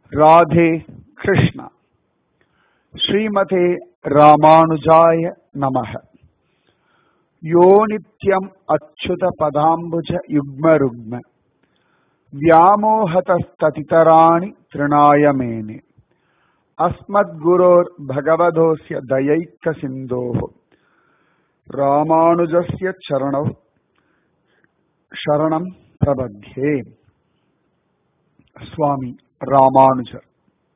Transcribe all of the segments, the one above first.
ராதே கிருஷ்ணா ஸ்ரீமதே ராமானுஜாய நமக யோ நித்யம் அச்சுத பதாம்புஜ யுக்ம ருக்ம व्यामोहतस्ततितराणि तृणाय मेने अस्मद्गुरोर् भगवधोऽस्य दयैकसिन्धोः ராமானுஜஸ்ய சரணவ் சரணம் பிரபத்யே சுவாமி ராமானுஜர்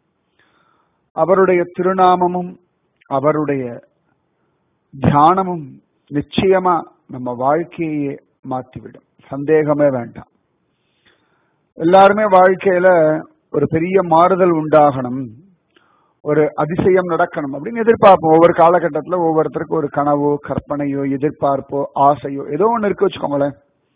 அவருடைய திருநாமமும் அவருடைய தியானமும் நிச்சயமா நம்ம வாழ்க்கையே மாற்றிவிடும் சந்தேகமே வேண்டாம் எல்லாருமே வாழ்க்கையில ஒரு பெரிய மாறுதல் உண்டாகணும் ஒரு அதிசயம் நடக்கணும் அப்படின்னு எதிர்பார்ப்போம் ஒவ்வொரு காலகட்டத்தில் ஒவ்வொருத்தருக்கும் ஒரு கனவோ கற்பனையோ எதிர்பார்ப்போ ஆசையோ ஏதோ ஒன்று இருக்கு வச்சுக்கோங்களேன்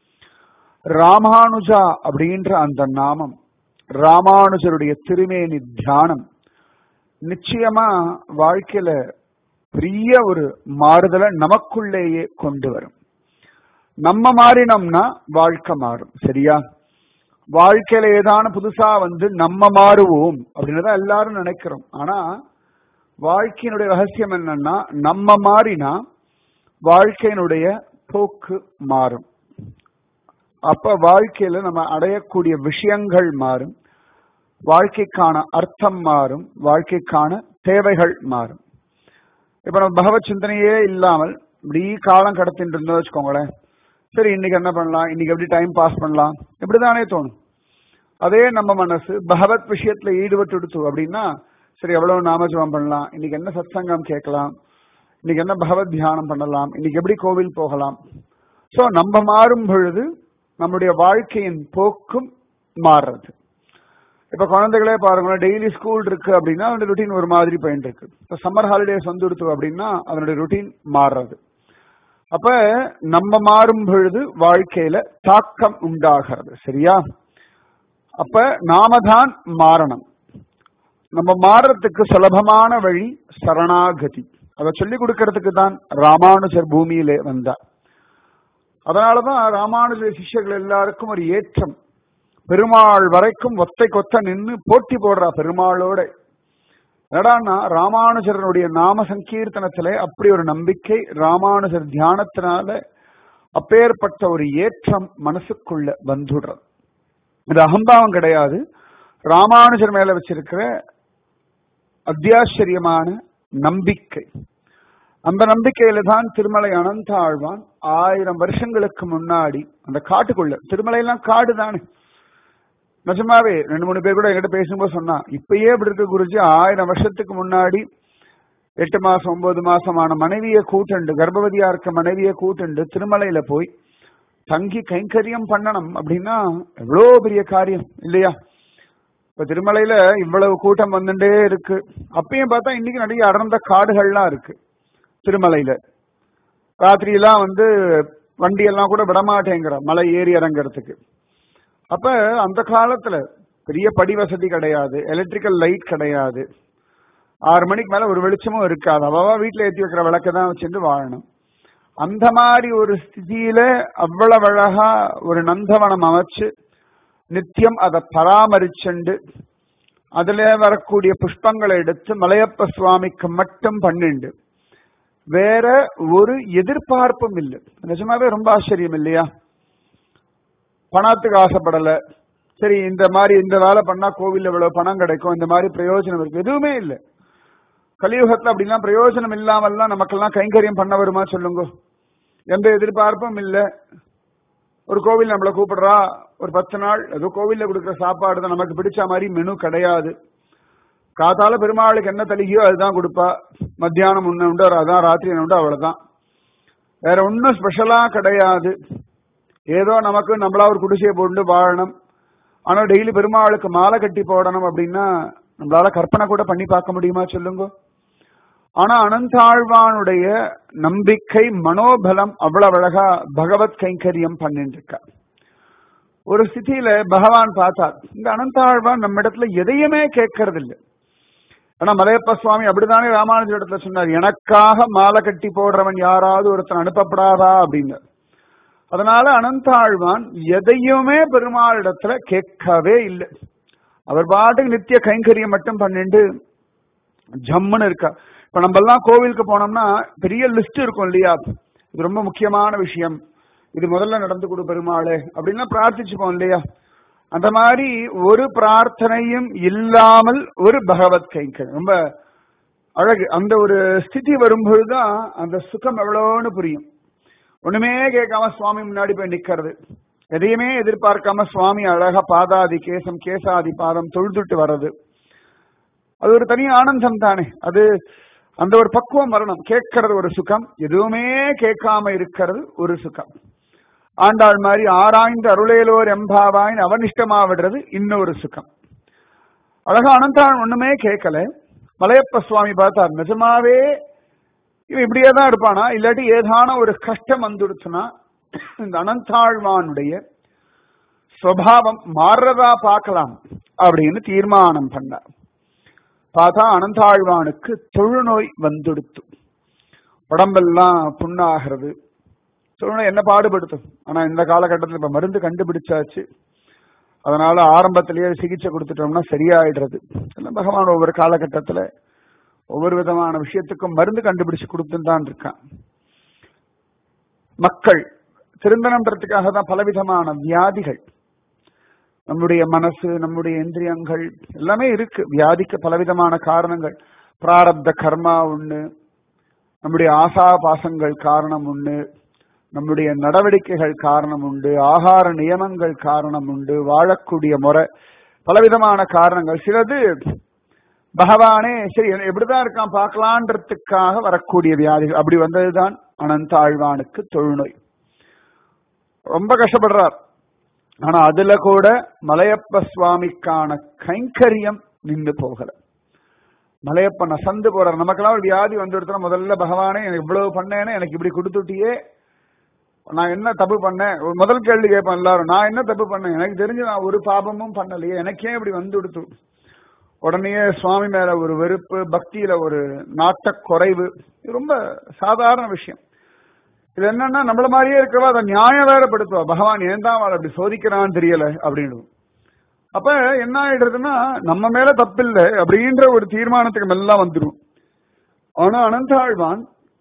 ராமானுஜா அப்படின்ற அந்த நாமம் ராமானுஜருடைய திருமேனி தியானம் நிச்சயமா வாழ்க்கையில பெரிய ஒரு மாறுதலை நமக்குள்ளேயே கொண்டு வரும் நம்ம மாறினோம்னா வாழ்க்கை மாறும் சரியா வாழ்க்கையில ஏதான புதுசா வந்து நம்ம மாறுவோம் அப்படின்னு எல்லாரும் நினைக்கிறோம் ஆனா வாழ்க்கையினுடைய ரகசியம் என்னன்னா நம்ம மாறினா வாழ்க்கையினுடைய போக்கு மாறும் அப்ப வாழ்க்கையில நம்ம அடையக்கூடிய விஷயங்கள் மாறும் வாழ்க்கைக்கான அர்த்தம் மாறும் வாழ்க்கைக்கான தேவைகள் மாறும் இப்ப நம்ம பகவத் சிந்தனையே இல்லாமல் இப்படி காலம் கடத்திட்டு இருந்தோம் வச்சுக்கோங்களேன் சரி இன்னைக்கு என்ன பண்ணலாம் இன்னைக்கு எப்படி டைம் பாஸ் பண்ணலாம் இப்படிதானே தோணும் அதே நம்ம மனசு பகவத் விஷயத்துல ஈடுபட்டு எடுத்து அப்படின்னா சரி எவ்வளவு நாமஜபம் பண்ணலாம் இன்னைக்கு என்ன சத்சங்கம் கேட்கலாம் இன்னைக்கு என்ன பகவத் தியானம் பண்ணலாம் இன்னைக்கு எப்படி கோவில் போகலாம் சோ நம்ம மாறும் பொழுது நம்முடைய வாழ்க்கையின் போக்கும் மாறுறது இப்ப குழந்தைகளே பாருங்களேன் டெய்லி ஸ்கூல் இருக்கு அப்படின்னா அதனுடைய ருட்டீன் ஒரு மாதிரி போயிட்டு இருக்கு இப்போ சம்மர் ஹாலிடேஸ் வந்து கொடுத்து அப்படின்னா அதனுடைய ருட்டீன் மாறுறது அப்ப நம்ம மாறும் பொழுது வாழ்க்கையில தாக்கம் உண்டாகிறது சரியா அப்ப நாம தான் மாறணும் நம்ம மாறுறதுக்கு சுலபமான வழி சரணாகதி அதை சொல்லி கொடுக்கறதுக்கு தான் ராமானுஜர் பூமியிலே வந்தார் அதனாலதான் ராமானுஜர் சிஷ்யர்கள் எல்லாருக்கும் ஒரு ஏற்றம் பெருமாள் வரைக்கும் ஒத்தை கொத்த நின்று போட்டி போடுறா பெருமாளோட என்னடான்னா ராமானுஜரனுடைய நாம சங்கீர்த்தனத்திலே அப்படி ஒரு நம்பிக்கை ராமானுஜர் தியானத்தினால அப்பேற்பட்ட ஒரு ஏற்றம் மனசுக்குள்ள வந்துடுறது இது அகம்பாவம் கிடையாது ராமானுஜர் மேல வச்சிருக்கிற அத்தியாச்சரியமான நம்பிக்கை அந்த நம்பிக்கையில தான் திருமலை அனந்த ஆழ்வான் ஆயிரம் வருஷங்களுக்கு முன்னாடி அந்த காட்டுக்குள்ள திருமலையெல்லாம் காடு தானே நிஜமாவே ரெண்டு மூணு பேர் கூட என்கிட்ட பேசும்போது சொன்னா இப்பயே இப்படி இருக்க குருஜி ஆயிரம் வருஷத்துக்கு முன்னாடி எட்டு மாசம் ஒன்பது மாசமான மனைவியை கூட்டுண்டு கர்ப்பவதியா இருக்க மனைவியை கூட்டுண்டு திருமலையில போய் தங்கி கைங்கரியம் பண்ணணும் அப்படின்னா எவ்வளோ பெரிய காரியம் இல்லையா இப்ப திருமலையில இவ்வளவு கூட்டம் வந்துட்டே இருக்கு அப்பயும் பார்த்தா இன்னைக்கு நிறைய அடர்ந்த காடுகள்லாம் இருக்கு திருமலையில ராத்திரியெல்லாம் வந்து வண்டியெல்லாம் கூட விடமாட்டேங்கிற மலை ஏறி இறங்குறதுக்கு அப்ப அந்த காலத்துல பெரிய படி வசதி கிடையாது எலக்ட்ரிக்கல் லைட் கிடையாது ஆறு மணிக்கு மேல ஒரு வெளிச்சமும் இருக்காது அவவா வீட்டுல ஏற்றி வைக்கிற விளக்க தான் வச்சுட்டு வாழணும் அந்த மாதிரி ஒரு ஸ்திதியில அவ்வளவு அழகா ஒரு நந்தவனம் அமைச்சு நித்தியம் அதை பராமரிச்சுண்டு அதுல வரக்கூடிய புஷ்பங்களை எடுத்து மலையப்ப சுவாமிக்கு மட்டும் பண்ணிண்டு வேற ஒரு எதிர்பார்ப்பும் இல்லை நிஜமாவே ரொம்ப ஆச்சரியம் இல்லையா பணத்துக்கு ஆசைப்படல சரி இந்த மாதிரி இந்த வேலை பண்ணா கோவில் இவ்வளவு பணம் கிடைக்கும் இந்த மாதிரி பிரயோஜனம் இருக்கு எதுவுமே இல்லை கலியுகத்துல அப்படிலாம் பிரயோஜனம் இல்லாமல்லாம் நமக்கெல்லாம் கைங்கரியம் பண்ண வருமா சொல்லுங்க எந்த எதிர்பார்ப்பும் இல்லை ஒரு கோவில் நம்மளை கூப்பிடுறா ஒரு பத்து நாள் ஏதோ கோவில்ல கொடுக்குற சாப்பாடு தான் நமக்கு பிடிச்ச மாதிரி மெனு கிடையாது காத்தால பெருமாளுக்கு என்ன தலிகையோ அதுதான் கொடுப்பா மத்தியானம் ஒன்று உண்டு அதான் ராத்திரி ஒன்று உண்டு அவ்வளவுதான் வேற ஒன்றும் ஸ்பெஷலா கிடையாது ஏதோ நமக்கு நம்மளா ஒரு குடிசையை போட்டு வாழணும் ஆனா டெய்லி பெருமாளுக்கு மாலை கட்டி போடணும் அப்படின்னா நம்மளால கற்பனை கூட பண்ணி பார்க்க முடியுமா சொல்லுங்க ஆனா அனந்தாழ்வானுடைய நம்பிக்கை மனோபலம் அவ்வளவு அழகா பகவத் கைங்கரியம் பண்ணிட்டு இருக்கா ஒரு ஸ்திதியில பகவான் பார்த்தார் இந்த அனந்தாழ்வான் நம்ம இடத்துல எதையுமே கேட்கறது இல்லை ஆனா மலையப்ப சுவாமி அப்படித்தானே ராமானுஜர் இடத்துல சொன்னார் எனக்காக மாலை கட்டி போடுறவன் யாராவது ஒருத்தன் அனுப்பப்படாதா அப்படின்னு அதனால அனந்தாழ்வான் எதையுமே பெருமாளிடத்துல கேட்கவே இல்லை அவர் பாட்டுக்கு நித்திய கைங்கரியம் மட்டும் பண்ணிட்டு ஜம்முன்னு இருக்கா இப்ப நம்ம எல்லாம் கோவிலுக்கு போனோம்னா பெரிய லிஸ்ட் இருக்கும் இல்லையா இது ரொம்ப முக்கியமான விஷயம் இது முதல்ல நடந்து கொடு பெருமாளே அப்படின்லாம் பிரார்த்திச்சுப்போம் இல்லையா அந்த மாதிரி ஒரு பிரார்த்தனையும் இல்லாமல் ஒரு பகவத் கைங்கர் ரொம்ப அழகு அந்த ஒரு ஸ்திதி வரும்பொழுதுதான் அந்த சுகம் எவ்வளோன்னு புரியும் ஒண்ணுமே கேட்காம சுவாமி முன்னாடி போய் நிக்கிறது எதையுமே எதிர்பார்க்காம சுவாமி அழகா பாதாதி கேசம் கேசாதி பாதம் தொழுதுட்டு வர்றது அது ஒரு தனி ஆனந்தம் தானே அது அந்த ஒரு பக்குவம் வரணும் கேட்கறது ஒரு சுகம் எதுவுமே கேட்காம இருக்கிறது ஒரு சுகம் ஆண்டாள் மாதிரி ஆராய்ந்து அருளேலோர் எம்பாவாயின் அவனிஷ்டமா விடுறது இன்னொரு சுகம் அழகா அனந்தாள் ஒண்ணுமே கேட்கல மலையப்ப சுவாமி பார்த்தார் நிஜமாவே இவன் இப்படியே தான் இருப்பானா இல்லாட்டி ஏதான ஒரு கஷ்டம் வந்துடுச்சுன்னா இந்த அனந்தாழ்வானுடைய சுவாவம் மாறுறதா பார்க்கலாம் அப்படின்னு தீர்மானம் பண்ணார் பார்த்தா அனந்தாழ்வானுக்கு தொழுநோய் வந்துடுத்து உடம்பெல்லாம் புண்ணாகிறது தொழுநோய் என்ன பாடுபடுத்தும் ஆனா இந்த காலகட்டத்தில் இப்ப மருந்து கண்டுபிடிச்சாச்சு அதனால ஆரம்பத்திலேயே சிகிச்சை கொடுத்துட்டோம்னா சரியாயிடுறது எல்லாம் பகவான் ஒவ்வொரு காலகட்டத்துல ஒவ்வொரு விதமான விஷயத்துக்கும் மருந்து கண்டுபிடிச்சு கொடுத்துன்னு தான் இருக்கான் மக்கள் திருந்தனம்ன்றதுக்காக தான் பலவிதமான வியாதிகள் நம்முடைய மனசு நம்முடைய இந்திரியங்கள் எல்லாமே இருக்கு வியாதிக்கு பலவிதமான காரணங்கள் பிராரப்த கர்மா ஒண்ணு நம்முடைய ஆசா பாசங்கள் காரணம் உண்டு நம்முடைய நடவடிக்கைகள் காரணம் உண்டு ஆகார நியமங்கள் காரணம் உண்டு வாழக்கூடிய முறை பலவிதமான காரணங்கள் சிலது பகவானே சரி எப்படிதான் இருக்கான் பார்க்கலான்றதுக்காக வரக்கூடிய வியாதிகள் அப்படி வந்ததுதான் அனந்தாழ்வானுக்கு தொழுநோய் ரொம்ப கஷ்டப்படுறார் ஆனா அதுல கூட மலையப்ப சுவாமிக்கான கைங்கரியம் நின்று போகல மலையப்ப நசந்து போறார் நமக்கெல்லாம் ஒரு வியாதி வந்துடுத்தா முதல்ல பகவானே எனக்கு இவ்வளவு பண்ணேன்னு எனக்கு இப்படி கொடுத்துட்டியே நான் என்ன தப்பு பண்ணேன் ஒரு முதல் கேள்வி கேட்பேன் எல்லாரும் நான் என்ன தப்பு பண்ணேன் எனக்கு தெரிஞ்சு நான் ஒரு பாபமும் பண்ணலையே எனக்கே இப்படி வந்து கொடுத்து உடனே சுவாமி மேல ஒரு வெறுப்பு பக்தியில ஒரு நாட்ட குறைவு இது ரொம்ப சாதாரண விஷயம் இது என்னன்னா நம்மள மாதிரியே இருக்கிறவா அதை நியாயம் வேறப்படுத்துவா பகவான் ஏன் தான் அவளை அப்படி சோதிக்கிறான்னு தெரியல அப்படின்னு அப்ப என்ன ஆயிடுறதுன்னா நம்ம மேல தப்பில்லை அப்படின்ற ஒரு தீர்மானத்துக்கு எல்லாம் வந்துடும் ஆனா அனந்தாழ்வான்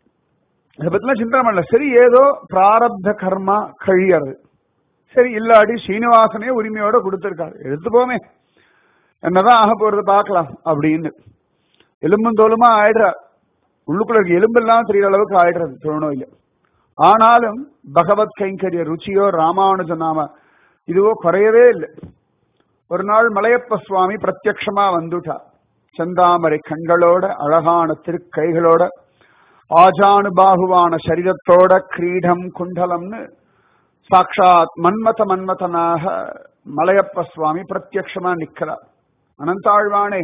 இதை பத்திலாம் சிந்தனை பண்ணல சரி ஏதோ பிராரப்த கர்மா கழியறது சரி இல்லாடி ஸ்ரீனிவாசனே உரிமையோட கொடுத்திருக்காரு எடுத்து போமே என்னதான் ஆக போறது பார்க்கலாம் அப்படின்னு எலும்பும் தோலுமா ஆயிடுறார் உள்ளுக்குள்ள இருக்க எலும்பெல்லாம் தெரியற அளவுக்கு ஆயிடுறது தொழுநோயில ஆனாலும் பகவத் கைங்கரிய ருச்சியோ ராமானுஜ நாம இதுவோ குறையவே இல்லை ஒரு நாள் மலையப்ப சுவாமி பிரத்யக்ஷமா வந்துட்டார் செந்தாமரை கண்களோட அழகான திருக்கைகளோட ஆஜானுபாகுவான சரீரத்தோட கிரீடம் குண்டலம்னு சாட்சாத் மன்மத மன்மதனாக மலையப்ப சுவாமி பிரத்யக்ஷமா நிக்கிறார் அனந்தாழ்வானே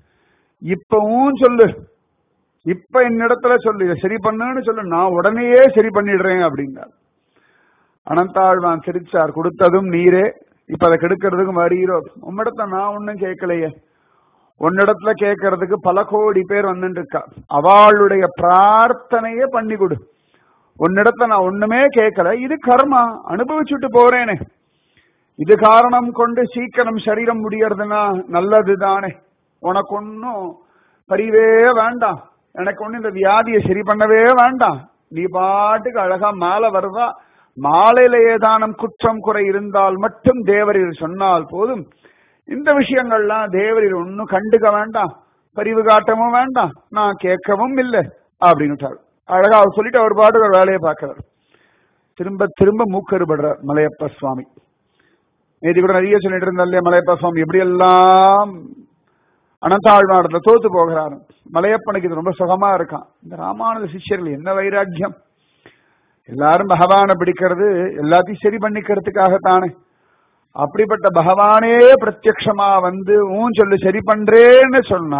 இப்பவும் சொல்லு இப்ப என்னிடத்துல சொல்லு இதை சரி பண்ணுன்னு சொல்லு நான் உடனேயே சரி பண்ணிடுறேன் அப்படின்னார் அனந்தாழ்வான் சிரிச்சார் கொடுத்ததும் நீரே இப்ப அதை கெடுக்கிறதுக்கு வருகிறோ உம்மிடத்த நான் ஒன்னும் கேட்கலையே உன்னிடத்துல கேட்கறதுக்கு பல கோடி பேர் வந்துட்டு இருக்கா அவளுடைய பிரார்த்தனையே பண்ணி கொடு உன்னிடத்துல நான் ஒண்ணுமே கேட்கல இது கர்மா அனுபவிச்சுட்டு போறேனே இது காரணம் கொண்டு சீக்கிரம் சரீரம் முடியறதுன்னா நல்லது தானே உனக்கு ஒன்னும் பரிவே வேண்டாம் எனக்கு ஒண்ணு இந்த வியாதியை சரி பண்ணவே வேண்டாம் நீ பாட்டுக்கு அழகா மாலை வருதா மாலையில ஏதானம் குற்றம் குறை இருந்தால் மட்டும் தேவரீர் சொன்னால் போதும் இந்த விஷயங்கள்லாம் தேவரீர் ஒன்னும் கண்டுக்க வேண்டாம் பரிவு காட்டவும் வேண்டாம் நான் கேட்கவும் இல்லை அப்படின்னுட்டார் அழகா அவர் சொல்லிட்டு அவர் பாட்டு ஒரு வேலையை பார்க்கிறார் திரும்ப திரும்ப மூக்கறுபடுறார் மலையப்ப சுவாமி நேற்று கூட நிறைய சொல்லிட்டு இருந்தா இல்லையா மலையப்ப சுவாமி எப்படி எல்லாம் அனந்தாழ்வாடத்துல தோத்து போகிறாரு மலையப்பனுக்கு இது ரொம்ப சுகமா இருக்கான் இந்த ராமானுஜ சிஷ்யர்கள் என்ன வைராக்கியம் எல்லாரும் பகவானை பிடிக்கிறது எல்லாத்தையும் சரி பண்ணிக்கிறதுக்காகத்தானே அப்படிப்பட்ட பகவானே பிரத்யக்ஷமா வந்து ஊன் சொல்லு சரி பண்றேன்னு சொன்னா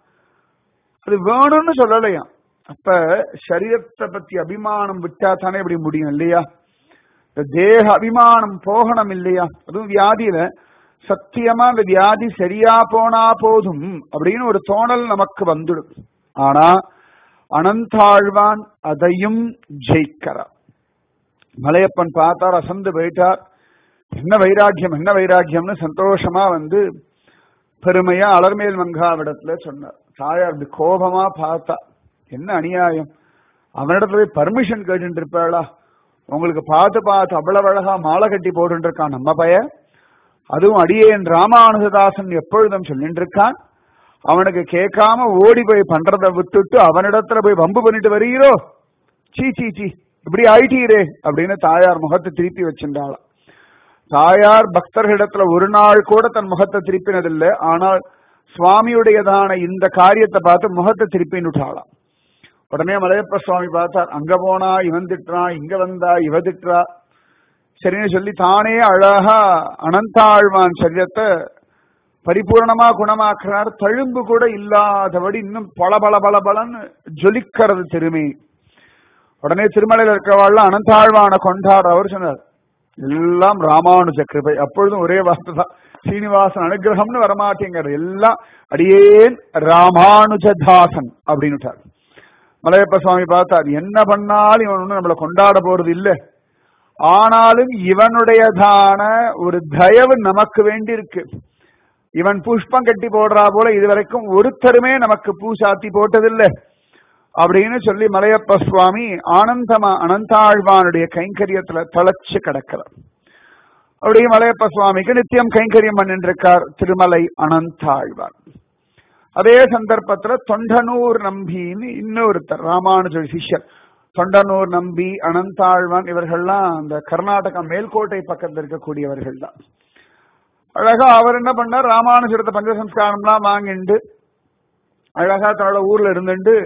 அது வேணும்னு சொல்லலையாம் அப்ப சரீரத்தை பத்தி அபிமானம் விட்டா தானே இப்படி முடியும் இல்லையா இந்த தேக அபிமானம் போகணும் இல்லையா அதுவும் வியாதியில சத்தியமா அந்த வியாதி சரியா போனா போதும் அப்படின்னு ஒரு தோணல் நமக்கு வந்துடும் ஆனா அனந்தாழ்வான் அதையும் ஜெயிக்கிறார் மலையப்பன் பார்த்தார் அசந்து போயிட்டார் என்ன வைராக்கியம் என்ன வைராக்கியம்னு சந்தோஷமா வந்து பெருமையா அலர்மேல் மங்காவிடத்துல சொன்னார் தாயார் அப்படி கோபமா பார்த்தா என்ன அநியாயம் அவனிடத்துல போய் பர்மிஷன் கேட்டு இருப்பாளா உங்களுக்கு பார்த்து பார்த்து அவ்வளவு அழகா மாலை கட்டி போட்டு இருக்கான் நம்ம பைய அதுவும் அடியேன் ராமானுஜதாசன் எப்பொழுதும் சொல்லிட்டு இருக்கான் அவனுக்கு கேட்காம ஓடி போய் பண்றதை விட்டுட்டு அவனிடத்துல போய் வம்பு பண்ணிட்டு வரீரோ சீ சீ சீ இப்படி ஆயிட்டீரே அப்படின்னு தாயார் முகத்தை திருப்பி வச்சிருந்தாளாம் தாயார் பக்தர்களிடத்துல ஒரு நாள் கூட தன் முகத்தை திருப்பினதில்லை ஆனால் சுவாமியுடையதான இந்த காரியத்தை பார்த்து முகத்தை திருப்பின்னுட்டாளாம் உடனே மலையப்ப சுவாமி பார்த்தார் அங்க போனா இவன் திட்டுறான் இங்க வந்தா இவ திட்டுறா சரின்னு சொல்லி தானே அழகா அனந்தாழ்வான் சரீரத்தை பரிபூர்ணமா குணமாக்குறார் தழும்பு கூட இல்லாதபடி இன்னும் பல பல பல பலன்னு ஜொலிக்கிறது திருமி உடனே திருமலையில இருக்கிறவாள்லாம் அனந்தாழ்வான கொண்டாட அவர் சொன்னார் எல்லாம் ராமானுஜ கிருபை அப்பொழுதும் ஒரே வார்த்தை தான் சீனிவாசன் அனுகிரகம்னு வரமாட்டேங்கிறது எல்லாம் அடியேன் ராமானுஜதாசன் அப்படின்னுட்டார் மலையப்ப சுவாமி பார்த்தார் என்ன பண்ணாலும் இவன் ஒன்றும் நம்மளை கொண்டாட போறது இல்லை ஆனாலும் இவனுடையதான ஒரு தயவு நமக்கு வேண்டி இருக்கு இவன் புஷ்பம் கட்டி போடுறா போல இதுவரைக்கும் ஒருத்தருமே நமக்கு பூ சாத்தி போட்டதில்லை அப்படின்னு சொல்லி மலையப்ப சுவாமி ஆனந்தமா அனந்தாழ்வானுடைய கைங்கரியத்துல தளச்சு கிடக்கிறார் அப்படியே மலையப்ப சுவாமிக்கு நித்தியம் கைங்கரியம் பண்ணிட்டு இருக்கார் திருமலை அனந்தாழ்வான் அதே சந்தர்ப்பத்துல தொண்டனூர் நம்பின்னு இன்னொருத்தர் ராமானுஜ சிஷ்யர் தொண்டனூர் நம்பி அனந்தாழ்வான் இவர்கள்லாம் அந்த கர்நாடகா மேல்கோட்டை பக்கத்தில் இருக்கக்கூடியவர்கள் தான் அழகா அவர் என்ன பண்ணார் ராமானுஜரத்தை பஞ்சசம்ஸ்காரம்லாம் வாங்கிண்டு அழகா தன்னோட ஊர்ல இருந்துட்டு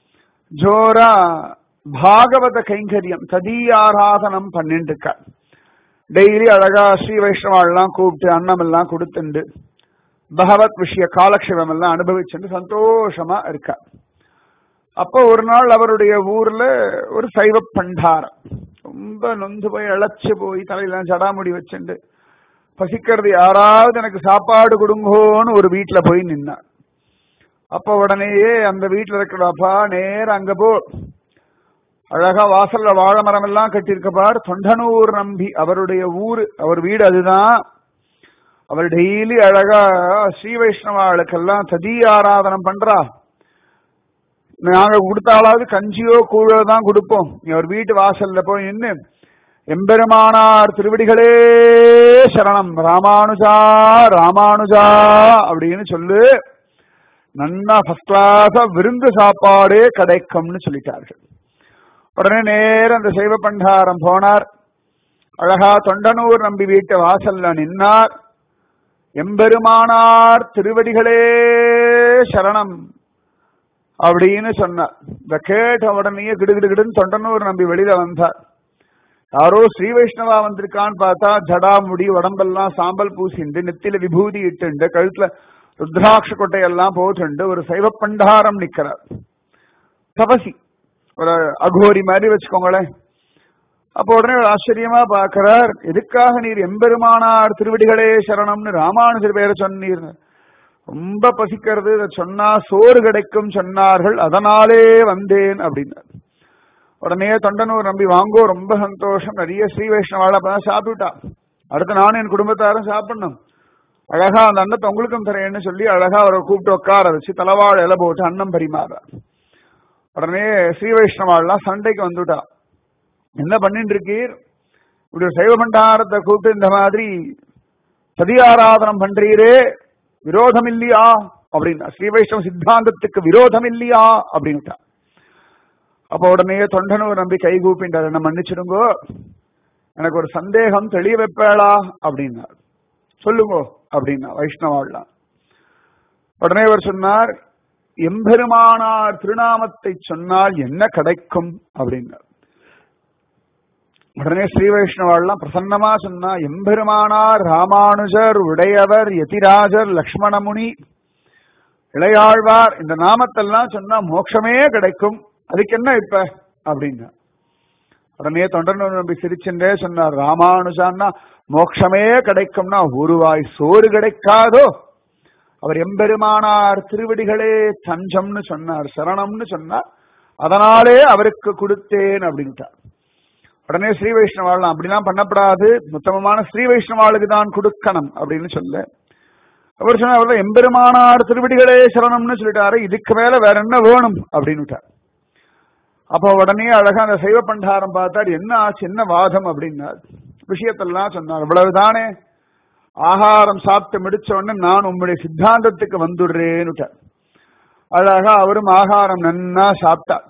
ஜோரா பாகவத கைங்கரியம் ததீயாராதனம் பண்ணிட்டு இருக்கார் டெய்லி அழகா ஸ்ரீ வைஷ்ணவாள்லாம் கூப்பிட்டு அன்னம் எல்லாம் கொடுத்துண்டு பகவத் விஷய காலக்ஷேபம் எல்லாம் அனுபவிச்சுட்டு சந்தோஷமா இருக்கா அப்போ ஒரு நாள் அவருடைய ஊர்ல ஒரு சைவ பண்டாரம் ரொம்ப நொந்து போய் இழைச்சு போய் தலையில ஜடாமுடி வச்சுண்டு பசிக்கிறது யாராவது எனக்கு சாப்பாடு கொடுங்கோன்னு ஒரு வீட்டுல போய் நின்னார் அப்ப உடனேயே அந்த வீட்டுல இருக்கிறப்பா நேரம் அங்க போ அழகா வாசல்ல வாழை மரம் எல்லாம் கட்டியிருக்க பார் தொண்டனூர் நம்பி அவருடைய ஊரு அவர் வீடு அதுதான் அவர் டெய்லி அழகா ஸ்ரீ வைஷ்ணவாளுக்கெல்லாம் ததி ஆராதனம் பண்றா நாங்க கொடுத்தாலாவது கஞ்சியோ கூழோ தான் கொடுப்போம் நீ அவர் வீட்டு வாசல்ல போய் நின்று எம்பெருமானார் திருவடிகளே சரணம் ராமானுஜா ராமானுஜா அப்படின்னு சொல்லு நன்னா ஃபர்ஸ்ட் கிளாஸா விருந்து சாப்பாடே கிடைக்கும்னு சொல்லிட்டார்கள் உடனே நேரம் அந்த சைவ பண்டாரம் போனார் அழகா தொண்டனூர் நம்பி வீட்டு வாசல்ல நின்னார் எம்பெருமானார் திருவடிகளே சரணம் அப்படின்னு சொன்னார் இந்த கேட்ட உடனே கிடுகிடுகிடுன்னு தொண்டனூர் நம்பி வெளியில வந்தார் யாரோ ஸ்ரீ வைஷ்ணவா வந்திருக்கான்னு பார்த்தா ஜடா முடி உடம்பெல்லாம் சாம்பல் பூசிண்டு நெத்தில விபூதி இட்டுண்டு கழுத்துல ருத்ராட்ச கொட்டையெல்லாம் போட்டுண்டு ஒரு சைவ பண்டாரம் நிக்கிறார் தபசி ஒரு அகோரி மாதிரி வச்சுக்கோங்களேன் அப்போ உடனே ஒரு ஆச்சரியமா பாக்குறார் எதுக்காக நீர் எம்பெருமானார் திருவடிகளே சரணம்னு ராமானுஜர் பேரை சொன்னீர் ரொம்ப பசிக்கிறது இதை சொன்னா சோறு கிடைக்கும் சொன்னார்கள் அதனாலே வந்தேன் அப்படின்னார் உடனே தொண்டனூர் நம்பி வாங்கோ ரொம்ப சந்தோஷம் நிறைய ஸ்ரீ வைஷ்ணவாள அப்பதான் சாப்பிட்டுட்டா அடுத்து நானும் என் குடும்பத்தாரும் சாப்பிடணும் அழகா அந்த அன்னத்தை உங்களுக்கும் தரேன்னு சொல்லி அழகா அவரை கூப்பிட்டு உட்கார வச்சு தலவாழ இலை போட்டு அன்னம் பரிமாற உடனே ஸ்ரீ வைஷ்ணவாள்லாம் சண்டைக்கு வந்துட்டா என்ன பண்ணிட்டு இருக்கீர் இப்படி ஒரு சைவ பண்டாரத்தை கூப்பிட்டு இந்த மாதிரி சதி ஆராதனம் பண்றீரே விரோதம் இல்லையா அப்படின்னா ஸ்ரீ வைஷ்ணவ சித்தாந்தத்துக்கு விரோதம் இல்லையா அப்படின்ட்டா அப்ப உடனே தொண்டனூர் நம்பி கை கூப்பின்றார் என்ன மன்னிச்சிடுங்கோ எனக்கு ஒரு சந்தேகம் தெளிய வைப்பேளா அப்படின்னார் சொல்லுங்க அப்படின்னா வைஷ்ணவாள்லாம் உடனே அவர் சொன்னார் எம்பெருமானார் திருநாமத்தை சொன்னால் என்ன கிடைக்கும் அப்படின்னார் உடனே ஸ்ரீ வைஷ்ணவாள்லாம் பிரசன்னமா சொன்னா எம்பெருமானார் ராமானுஜர் உடையவர் யதிராஜர் லக்ஷ்மணமுனி இளையாழ்வார் இந்த நாமத்தெல்லாம் சொன்னா மோட்சமே கிடைக்கும் அதுக்கு என்ன இப்ப அப்படின்னா உடனே தொண்டர் நம்பி சிரிச்சுட்டே சொன்னார் ராமானுஜான்னா மோட்சமே கிடைக்கும்னா ஒரு வாய் சோறு கிடைக்காதோ அவர் எம்பெருமானார் திருவடிகளே தஞ்சம்னு சொன்னார் சரணம்னு சொன்னார் அதனாலே அவருக்கு கொடுத்தேன் அப்படின்ட்டார் உடனே ஸ்ரீ வைஷ்ணவாள் அப்படிலாம் பண்ணப்படாது உத்தமமான ஸ்ரீ வைஷ்ணவாளுக்கு தான் கொடுக்கணும் அப்படின்னு சொல்ல அவர் சொன்னார் எம்பெருமானார் திருவடிகளே சரணம்னு சொல்லிட்டாரு இதுக்கு மேல வேற என்ன வேணும் அப்படின்னு அப்ப உடனே அழகா அந்த சைவ பண்டாரம் பார்த்தார் என்ன ஆச்சு என்ன வாதம் அப்படின்னார் விஷயத்தெல்லாம் சொன்னார் இவ்வளவுதானே ஆகாரம் சாப்பிட்டு முடிச்ச உடனே நான் உங்களுடைய சித்தாந்தத்துக்கு வந்துடுறேன்னு அழகா அவரும் ஆகாரம் நன்னா சாப்பிட்டார்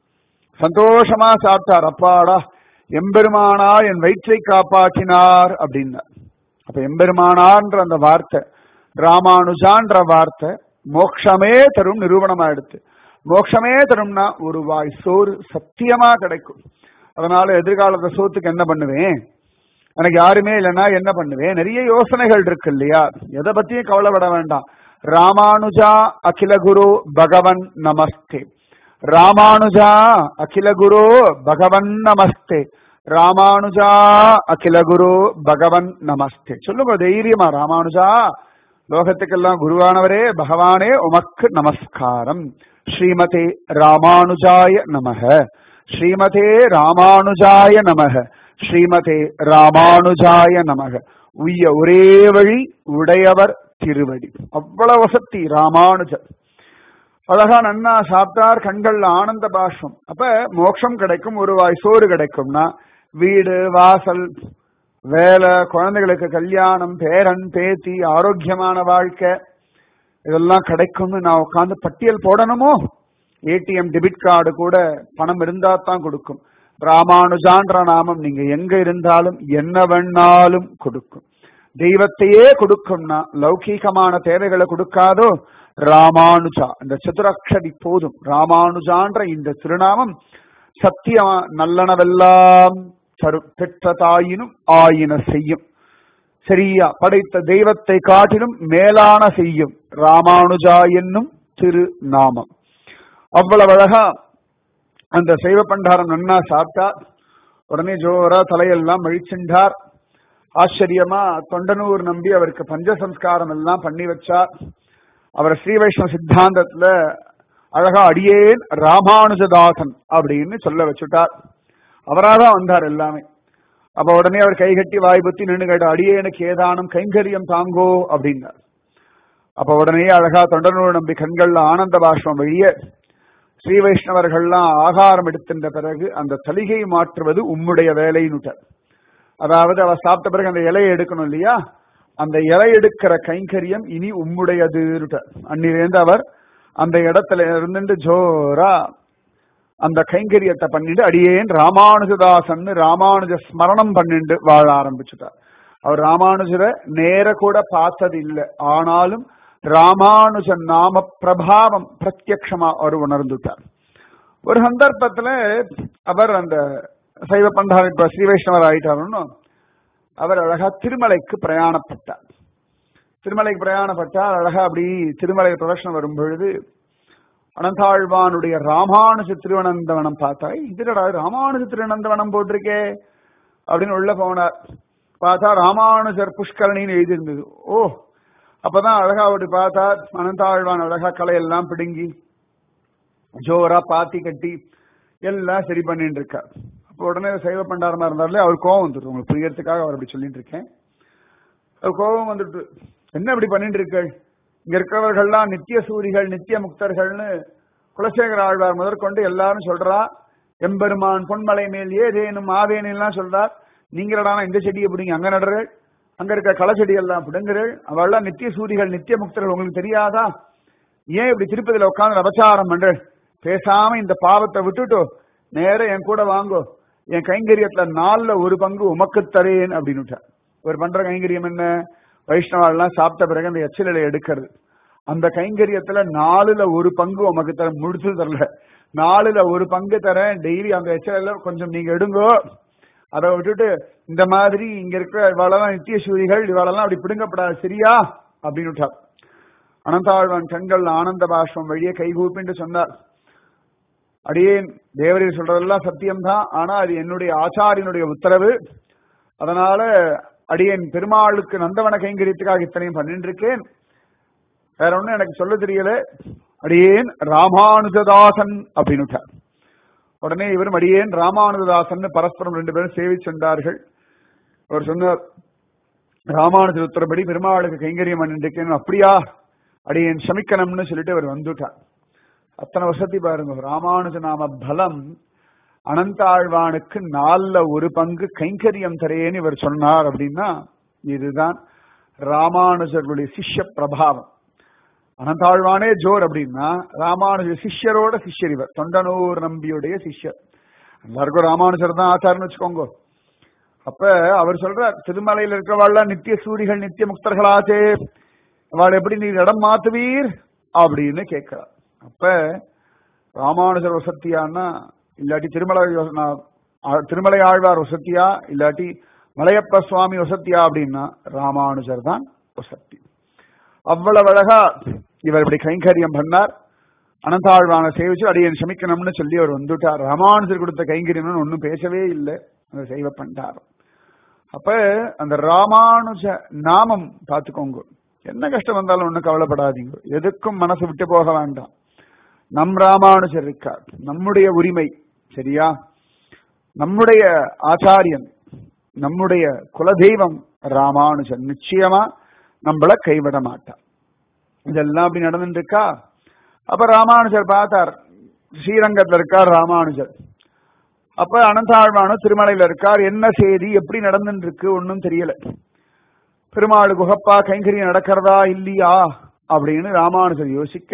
சந்தோஷமா சாப்பிட்டார் அப்பாடா எம்பெருமானா என் வயிற்றை காப்பாற்றினார் அப்படின்னார் அப்ப எம்பெருமானார்ன்ற அந்த வார்த்தை ராமானுஜான்ற வார்த்தை மோக்ஷமே தரும் நிரூபணமா எடுத்து மோட்சமே தரும்னா ஒரு வாய் சோறு சத்தியமா கிடைக்கும் அதனால எதிர்காலத்த சோத்துக்கு என்ன பண்ணுவேன் எனக்கு யாருமே இல்லைன்னா என்ன பண்ணுவேன் நிறைய யோசனைகள் இருக்கு இல்லையா எதை பத்தியும் கவலைப்பட வேண்டாம் ராமானுஜா அகில குரு பகவன் நமஸ்தே ராமானுஜா அகில குரு பகவன் நமஸ்தே ராமானுஜா அகில குரு பகவன் நமஸ்தே சொல்லுங்க தைரியமா ராமானுஜா லோகத்துக்கெல்லாம் குருவானவரே பகவானே உமக்கு நமஸ்காரம் ஸ்ரீமதே ராமானுஜாய நமக ஸ்ரீமதே ராமானுஜாய நமக ஸ்ரீமதே ராமானுஜாய நமக உய்ய ஒரே வழி உடையவர் திருவடி அவ்வளவு வசத்தி ராமானுஜர் அழகா நன்னா சாப்பிட்டார் கண்கள்ல ஆனந்த பாஷ்பம் அப்ப மோட்சம் கிடைக்கும் ஒரு வாய் சோறு கிடைக்கும்னா வீடு வாசல் வேலை குழந்தைகளுக்கு கல்யாணம் பேரன் பேத்தி ஆரோக்கியமான வாழ்க்கை இதெல்லாம் கிடைக்கும்னு நான் உட்காந்து பட்டியல் போடணுமோ ஏடிஎம் டெபிட் கார்டு கூட பணம் இருந்தா தான் கொடுக்கும் ராமானுஜான்ற நாமம் நீங்க எங்க இருந்தாலும் என்ன வேணாலும் கொடுக்கும் தெய்வத்தையே கொடுக்கும்னா லௌகீகமான தேவைகளை கொடுக்காதோ ராமானுஜா இந்த சதுரக்ஷரி போதும் ராமானுஜான்ற இந்த திருநாமம் சத்தியமா நல்லனவெல்லாம் தரு பெற்ற தாயினும் ஆயின செய்யும் சரியா படைத்த தெய்வத்தை காட்டிலும் மேலான செய்யும் ராமானுஜா என்னும் திரு நாமம் அவ்வளவு அழகா அந்த சைவ பண்டாரம் நன்னா சாப்பிட்டா உடனே ஜோரா தலையெல்லாம் மழிச்சுண்டார் ஆச்சரியமா தொண்டனூர் நம்பி அவருக்கு பஞ்சசம்ஸ்காரம் எல்லாம் பண்ணி வச்சார் அவர் ஸ்ரீ வைஷ்ணவ சித்தாந்தத்துல அழகா அடியேன் ராமானுஜதாசன் அப்படின்னு சொல்ல வச்சுட்டார் அவராதான் வந்தார் எல்லாமே அப்ப உடனே அவர் கைகட்டி வாய் புத்தி நின்று கேட்ட அடியேனுக்கு ஏதானும் கைங்கரியம் தாங்கோ அப்படின்னார் அப்ப உடனே அழகா தொண்டனூர் நம்பி கண்கள்ல ஆனந்த பாஷ்பம் வழிய ஸ்ரீ வைஷ்ணவர்கள்லாம் ஆகாரம் எடுத்தின்ற பிறகு அந்த தலிகை மாற்றுவது உம்முடைய வேலைன்னுட்டார் அதாவது அவ சாப்பிட்ட பிறகு அந்த இலையை எடுக்கணும் இல்லையா அந்த இலை எடுக்கிற கைங்கரியம் இனி உம்முடையது அன்னிலேருந்து அவர் அந்த இடத்துல இருந்துட்டு ஜோரா அந்த கைங்கரியத்தை பண்ணிட்டு அடியேன் ராமானுஜதாசன் ராமானுஜ ஸ்மரணம் பண்ணிட்டு வாழ ஆரம்பிச்சுட்டார் அவர் ராமானுஜரை நேர கூட பார்த்தது இல்லை ஆனாலும் ராமானுஜ நாம பிரபாவம் பிரத்யக்ஷமா அவர் உணர்ந்துட்டார் ஒரு சந்தர்ப்பத்துல அவர் அந்த சைவ பண்டார இப்ப ஸ்ரீ வைஷ்ணவர் ஆயிட்டாருன்னு அவர் அழகா திருமலைக்கு பிரயாணப்பட்டார் திருமலைக்கு பிரயாணப்பட்டார் அழகா அப்படி திருமலை பிரதர்ஷனம் வரும் பொழுது அனந்தாழ்வானுடைய ராமானுஜ திருவனந்தவனம் பார்த்தா இதுடா ராமானுஜ திருவனந்தவனம் போட்டிருக்கே அப்படின்னு உள்ள போனார் பார்த்தா ராமானுஜர் புஷ்கரணின்னு எழுதியிருந்தது ஓ அப்பதான் அழகா அப்படி பார்த்தா அனந்தாழ்வான் அழகா கலையெல்லாம் பிடுங்கி ஜோரா பாத்தி கட்டி எல்லாம் சரி பண்ணிட்டு இருக்கார் அப்போ உடனே சைவ பண்டாரமா இருந்தாலே அவர் கோவம் வந்துட்டு உங்களுக்கு புரியறதுக்காக அவர் அப்படி சொல்லிட்டு இருக்கேன் அவர் கோபம் வந்துட்டு என்ன இப்படி பண்ணிட்டு இருக்கள் இங்க இருக்கிறவர்கள்லாம் நித்திய சூரிகள் நித்திய முக்தர்கள்னு குலசேகர ஆழ்வார் முதற்கொண்டு எல்லாரும் சொல்றா எம்பெருமான் பொன்மலை மேல் ஏதேனும் ஆவேனெல்லாம் சொல்றார் நீங்களடான இந்த செடியை பிடிங்க அங்க நடுறள் அங்க இருக்க களை செடியெல்லாம் பிடுங்குறள் அவள்லாம் நித்திய சூரிகள் நித்திய முக்தர்கள் உங்களுக்கு தெரியாதா ஏன் இப்படி திருப்பதியில உட்காந்து அபச்சாரம் பண்ற பேசாம இந்த பாவத்தை விட்டுட்டோ நேர என் கூட வாங்கோ என் கைங்கரியத்துல நாலுல ஒரு பங்கு உமக்கு தரேன் அப்படின்னு ஒரு பண்ற கைங்கரியம் என்ன வைஷ்ணவாலாம் சாப்பிட்ட பிறகு அந்த எச்சிலை எடுக்கிறது அந்த கைங்கரியத்துல நாலுல ஒரு பங்கு உமக்கு தர முடிச்சு தரல நாலுல ஒரு பங்கு தரேன் டெய்லி அந்த எச்சில கொஞ்சம் நீங்க எடுங்கோ அதை விட்டுட்டு இந்த மாதிரி இங்க இருக்கிற இவாளெல்லாம் நித்திய சூரிகள் இவாளெல்லாம் அப்படி பிடுங்கப்படாது சரியா அப்படின்னு அனந்தாழ்வான் கண்கள் ஆனந்த பாஷ்பம் வழியே கைகூப்பின்னு சொன்னார் அடியேன் தேவரீர் சொல்றதெல்லாம் சத்தியம்தான் ஆனா அது என்னுடைய ஆச்சாரியனுடைய உத்தரவு அதனால அடியேன் பெருமாளுக்கு நந்தவன கைங்கரியத்துக்காக இத்தனையும் பண்ணிட்டு இருக்கேன் வேற ஒண்ணும் எனக்கு சொல்ல தெரியல அடியேன் ராமானுஜதாசன் அப்படின்னு உடனே இவரும் அடியேன் ராமானுஜதாசன் பரஸ்பரம் ரெண்டு பேரும் சேவி சென்றார்கள் அவர் சொன்னார் ராமானுஜர் உத்தரப்படி பெருமாளுக்கு கைங்கரியம் பண்ணிருக்கேன் அப்படியா அடியேன் சமிக்கணும்னு சொல்லிட்டு அவர் வந்துட்டார் அத்தனை வசதி பாருங்க ராமானுஜ நாம பலம் அனந்தாழ்வானுக்கு நாலுல ஒரு பங்கு கைங்கரியம் தரேன்னு இவர் சொன்னார் அப்படின்னா இதுதான் ராமானுஜர்களுடைய சிஷ்ய பிரபாவம் அனந்தாழ்வானே ஜோர் அப்படின்னா ராமானுஜ சிஷ்யரோட சிஷ்யர் இவர் தொண்டனூர் நம்பியுடைய சிஷ்யர் எல்லாருக்கும் ராமானுஜர் தான் ஆச்சாரன்னு வச்சுக்கோங்க அப்ப அவர் சொல்ற திருமலையில இருக்கிறவாள் நித்திய சூரிகள் நித்திய முக்தர்களாச்சே அவள் எப்படி நீ இடம் மாத்துவீர் அப்படின்னு கேட்கிறார் அப்ப ராமானுஜர் வசத்தியான்னா இல்லாட்டி திருமலை திருமலை ஆழ்வார் வசத்தியா இல்லாட்டி மலையப்ப சுவாமி வசத்தியா அப்படின்னா ராமானுஜர் தான் வசத்தி அவ்வளவு அழகா இவர் இப்படி கைங்கரியம் பண்ணார் அனந்தாழ்வான சேவிச்சு அடியன் சமிக்கணும்னு சொல்லி அவர் வந்துட்டார் ராமானுஜர் கொடுத்த கைங்கரியம்னு ஒன்னும் பேசவே இல்லை அந்த செய்வ பண்ணிட்டார் அப்ப அந்த ராமானுஜ நாமம் பார்த்துக்கோங்க என்ன கஷ்டம் வந்தாலும் ஒன்றும் கவலைப்படாதீங்க எதுக்கும் மனசு விட்டு போக வேண்டாம் நம் ராமானுஜர் இருக்கார் நம்முடைய உரிமை சரியா நம்முடைய ஆச்சாரியன் நம்முடைய குலதெய்வம் ராமானுஜன் நிச்சயமா நம்மள கைவிட மாட்டார் இதெல்லாம் அப்படி நடந்துட்டு இருக்கா அப்ப ராமானுஜர் பார்த்தார் ஸ்ரீரங்கத்துல இருக்கார் ராமானுஜர் அப்ப அனந்தாழ்வானு திருமலையில இருக்கார் என்ன செய்தி எப்படி நடந்துட்டு இருக்கு ஒன்னும் தெரியல பெருமாள் குகப்பா கைங்கரியம் நடக்கிறதா இல்லையா அப்படின்னு ராமானுஜர் யோசிக்க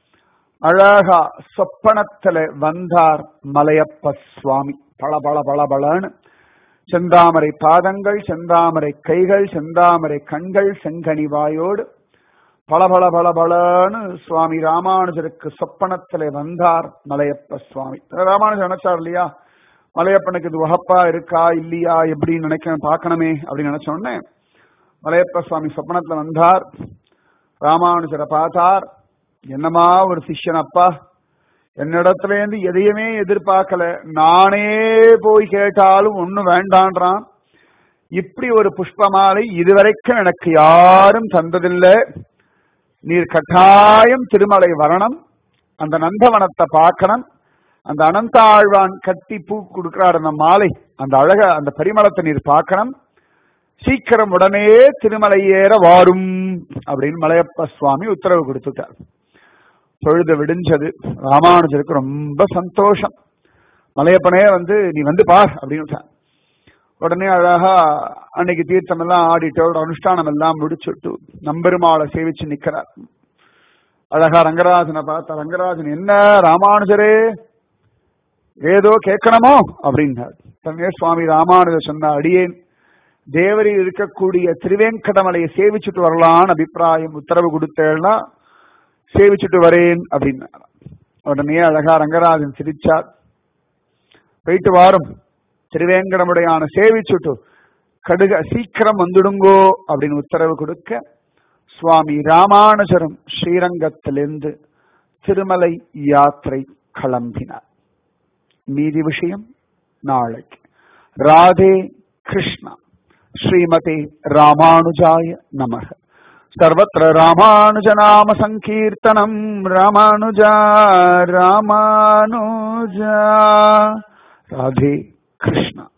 அழகா சொப்பனத்துல வந்தார் மலையப்ப சுவாமி பல பல பல பலன்னு செந்தாமரை பாதங்கள் செந்தாமரை கைகள் செந்தாமரை கண்கள் செங்கனி வாயோடு பல பல பல பலன்னு சுவாமி ராமானுஜருக்கு சொப்பனத்துல வந்தார் மலையப்ப சுவாமி ராமானுஜர் நினைச்சார் இல்லையா மலையப்பனுக்கு இது உகப்பா இருக்கா இல்லையா எப்படின்னு நினைக்க பார்க்கணுமே அப்படின்னு நினைச்ச உடனே மலையப்ப சுவாமி சொப்பனத்துல வந்தார் ராமானுஜரை பார்த்தார் என்னமா ஒரு சிஷ்யன் அப்பா என்னிடத்துல இருந்து எதையுமே எதிர்பார்க்கல நானே போய் கேட்டாலும் ஒன்னும் வேண்டான்றான் இப்படி ஒரு புஷ்பமாலை இதுவரைக்கும் எனக்கு யாரும் தந்ததில்லை நீர் கட்டாயம் திருமலை வரணும் அந்த நந்தவனத்தை பார்க்கணும் அந்த அனந்த ஆழ்வான் கட்டி பூ கொடுக்கிறார் அந்த மாலை அந்த அழக அந்த பரிமளத்தை நீர் பார்க்கணும் சீக்கிரம் உடனே திருமலை ஏற வாரும் அப்படின்னு மலையப்ப சுவாமி உத்தரவு கொடுத்துட்டார் பொழுது விடிஞ்சது ராமானுஜருக்கு ரொம்ப சந்தோஷம் மலையப்பனே வந்து நீ வந்து பார் அப்படின்னு உடனே அழகா அன்னைக்கு தீர்த்தம் எல்லாம் ஆடிட்டோட அனுஷ்டானம் எல்லாம் முடிச்சுட்டு நம்பெருமாளை சேவிச்சு நிக்கிறார் அழகா ரங்கராஜனை பார்த்தா ரங்கராஜன் என்ன ராமானுஜரே ஏதோ கேட்கணுமோ அப்படின்னார் தன்னே சுவாமி ராமானுஜர் சொன்ன அடியேன் தேவரில் இருக்கக்கூடிய திருவேங்கடமலையை சேவிச்சுட்டு வரலான்னு அபிப்பிராயம் உத்தரவு கொடுத்தேன்னா சேவிச்சுட்டு வரேன் அப்படின்னார் உடனே அழகா ரங்கராஜன் சிரிச்சார் போயிட்டு வாரும் திருவேங்கடமுடையான சேவிச்சுட்டு கடுக சீக்கிரம் வந்துடுங்கோ அப்படின்னு உத்தரவு கொடுக்க சுவாமி ராமானுஜரும் ஸ்ரீரங்கத்திலிருந்து திருமலை யாத்திரை கிளம்பினார் மீதி விஷயம் நாளைக்கு ராதே கிருஷ்ணா ஸ்ரீமதி ராமானுஜாய நமக सर्वत्र रामानुजनाम सङ्कीर्तनम् रामानुजा रामानुजा राधे कृष्ण